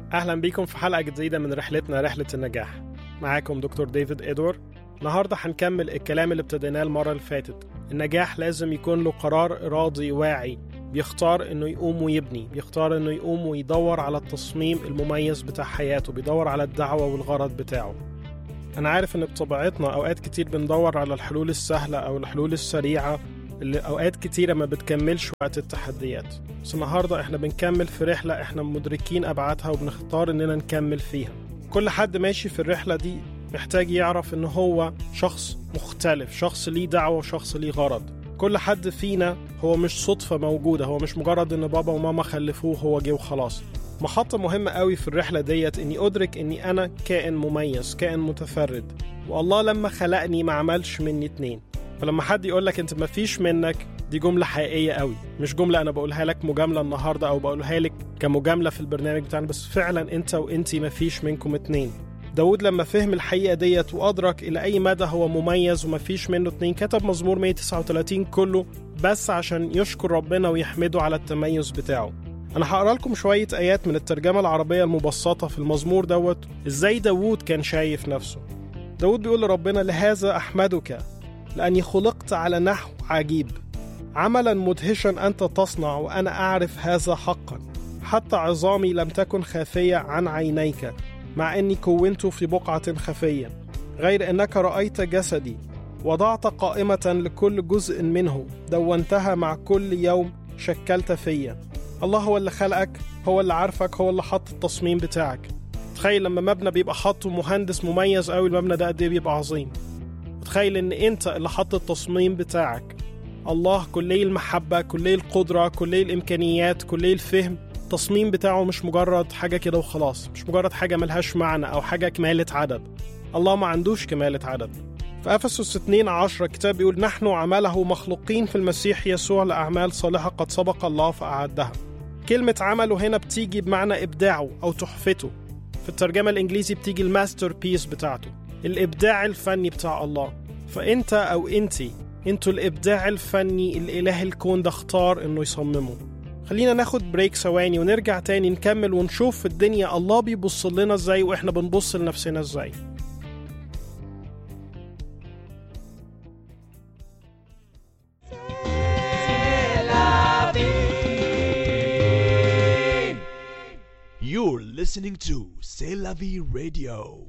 أهلا بيكم في حلقة جديدة من رحلتنا رحلة النجاح معاكم دكتور ديفيد إدوار النهاردة هنكمل الكلام اللي ابتديناه المرة اللي فاتت النجاح لازم يكون له قرار إرادي واعي بيختار إنه يقوم ويبني بيختار إنه يقوم ويدور على التصميم المميز بتاع حياته بيدور على الدعوة والغرض بتاعه أنا عارف إن بطبيعتنا أوقات كتير بندور على الحلول السهلة أو الحلول السريعة اللي أوقات كتيرة ما بتكملش وقت التحديات بس النهاردة إحنا بنكمل في رحلة إحنا مدركين أبعادها وبنختار إننا نكمل فيها كل حد ماشي في الرحلة دي محتاج يعرف إن هو شخص مختلف شخص ليه دعوة وشخص ليه غرض كل حد فينا هو مش صدفة موجودة هو مش مجرد إن بابا وماما خلفوه هو جه وخلاص محطة مهمة قوي في الرحلة ديت إني أدرك إني أنا كائن مميز كائن متفرد والله لما خلقني ما عملش مني اتنين فلما حد يقول لك انت مفيش منك دي جملة حقيقية قوي مش جملة أنا بقولها لك مجاملة النهاردة أو بقولها لك كمجاملة في البرنامج بتاعنا بس فعلا أنت وأنتي مفيش منكم اتنين داود لما فهم الحقيقة ديت وأدرك إلى أي مدى هو مميز ومفيش منه اتنين كتب مزمور 139 كله بس عشان يشكر ربنا ويحمده على التميز بتاعه أنا هقرا لكم شوية آيات من الترجمة العربية المبسطة في المزمور دوت إزاي داود كان شايف نفسه داود بيقول لربنا لهذا أحمدك لأني خلقت على نحو عجيب عملا مدهشا أنت تصنع وأنا أعرف هذا حقا حتى عظامي لم تكن خافية عن عينيك مع أني كونت في بقعة خفية غير أنك رأيت جسدي وضعت قائمة لكل جزء منه دونتها مع كل يوم شكلت فيا الله هو اللي خلقك هو اللي عارفك هو اللي حط التصميم بتاعك تخيل لما مبنى بيبقى حاطه مهندس مميز قوي المبنى ده قد ايه بيبقى عظيم تخيل ان انت اللي حط التصميم بتاعك الله كلي المحبة كلي القدرة كلي الإمكانيات كلي الفهم التصميم بتاعه مش مجرد حاجة كده وخلاص مش مجرد حاجة ملهاش معنى أو حاجة كمالة عدد الله ما عندوش كمالة عدد في أفسس 2 10 الكتاب بيقول نحن عمله مخلوقين في المسيح يسوع لأعمال صالحة قد سبق الله فأعدها كلمة عمله هنا بتيجي بمعنى إبداعه أو تحفته في الترجمة الإنجليزي بتيجي الماستر بيس بتاعته الإبداع الفني بتاع الله فأنت أو أنتي أنتوا الإبداع الفني اللي إله الكون ده اختار إنه يصممه خلينا ناخد بريك ثواني ونرجع تاني نكمل ونشوف في الدنيا الله بيبص لنا ازاي واحنا بنبص لنفسنا ازاي You're listening to C'est la vie radio.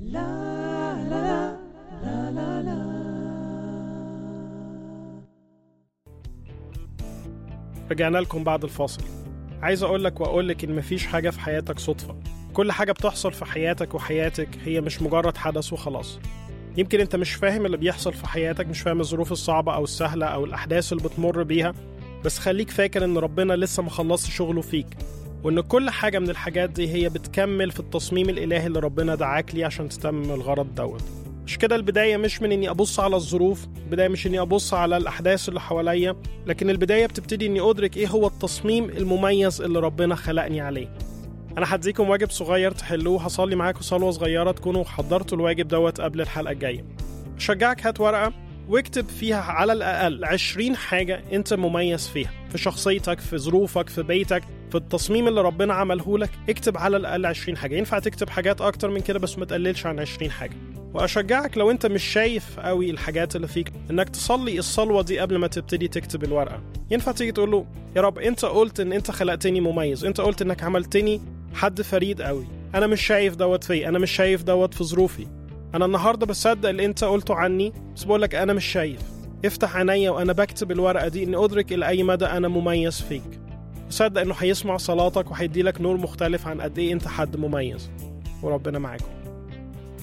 رجعنا لكم بعد الفاصل عايز اقول لك واقول لك ان مفيش حاجه في حياتك صدفه كل حاجه بتحصل في حياتك وحياتك هي مش مجرد حدث وخلاص يمكن انت مش فاهم اللي بيحصل في حياتك مش فاهم الظروف الصعبه او السهله او الاحداث اللي بتمر بيها بس خليك فاكر ان ربنا لسه مخلصش شغله فيك وان كل حاجه من الحاجات دي هي بتكمل في التصميم الالهي اللي ربنا دعاك ليه عشان تتمم الغرض دوت مش كده البدايه مش من اني ابص على الظروف البدايه مش اني ابص على الاحداث اللي حواليا لكن البدايه بتبتدي اني ادرك ايه هو التصميم المميز اللي ربنا خلقني عليه انا هديكم واجب صغير تحلوه هصلي معاكم صلوه صغيره تكونوا حضرتوا الواجب دوت قبل الحلقه الجايه اشجعك هات ورقه واكتب فيها على الاقل 20 حاجه انت مميز فيها في شخصيتك في ظروفك في بيتك في التصميم اللي ربنا عمله لك اكتب على الاقل 20 حاجه ينفع تكتب حاجات اكتر من كده بس ما تقللش عن 20 حاجه واشجعك لو انت مش شايف قوي الحاجات اللي فيك انك تصلي الصلوه دي قبل ما تبتدي تكتب الورقه ينفع تيجي تقول له يا رب انت قلت ان انت خلقتني مميز انت قلت انك عملتني حد فريد قوي انا مش شايف دوت فيا انا مش شايف دوت في ظروفي انا النهارده بصدق اللي انت قلته عني بس بقول لك انا مش شايف افتح عينيا وانا بكتب الورقه دي اني ادرك الى اي مدى انا مميز فيك وصدق انه هيسمع صلاتك وهيدي لك نور مختلف عن قد ايه انت حد مميز وربنا معاكم